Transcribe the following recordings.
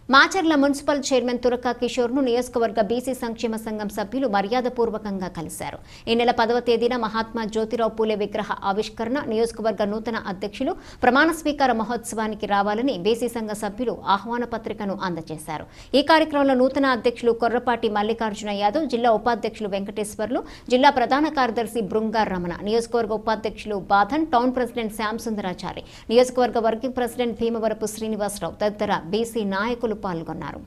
Macherla municipal chairman Turaka Kishore ను నియోజకవర్గ BC సంక్షేమ సంఘం సభ్యులు మర్యాదపూర్వకంగా కలిశారు ఈ నెల పదవ తేదీన మహాత్మా జ్యోతిరావు పూలే విగ్రహ ఆవిష్కరణ నియోజకవర్గ నూతన అధ్యక్షులు ప్రమాణ స్వీకార మహోత్సవానికి రావాలని బీసీ సంఘ సభ్యులు ఆహ్వాన పత్రికను అందజేశారు ఈ కార్యక్రమంలో నూతన అధ్యక్షులు కొర్రపాటి మల్లికార్జున యాదవ్ జిల్లా ఉపాధ్యక్షులు వెంకటేశ్వర్లు జిల్లా ప్రధాన కార్యదర్శి బృంగార్ రమణ నియోజకవర్గ ఉపాధ్యక్షులు బాధన్ టౌన్ ప్రెసిడెంట్ శ్యామ్ సుందరాచారి నియోజకవర్గ వర్కింగ్ ప్రెసిడెంట్ భీమవరపు శ్రీనివాసరావు తదితర బీసీ నాయకులు పాల్గొన్నారు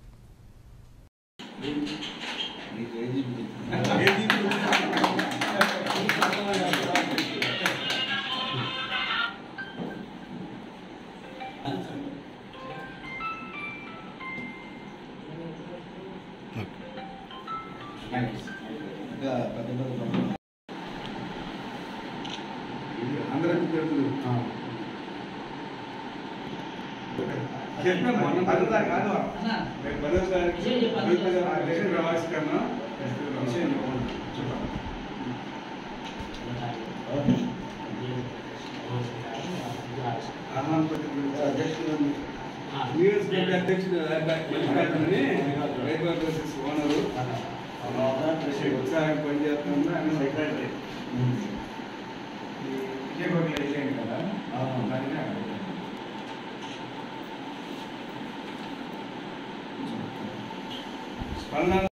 అందరికీ తెలుసు చెప్పిన మొన్న పదదా కాదు రేపు పదో తారీఖు ఎలక్షన్ ఆవిష్కరణ విషయం చెప్పండి చెప్పండి ఆహ్వానపత్రిక గురించి అధ్యక్షుడు నియోజకవర్గ అధ్యక్షుడు మల్లికార్జునని రైతు ప్రాసెస్ ఓనరు ఉత్సాహం పనిచేస్తున్నా ఆయన సెక్రటరీ విజయవాడలో వేసేయండి కదా దానినే అడుగుతాను. స్పందన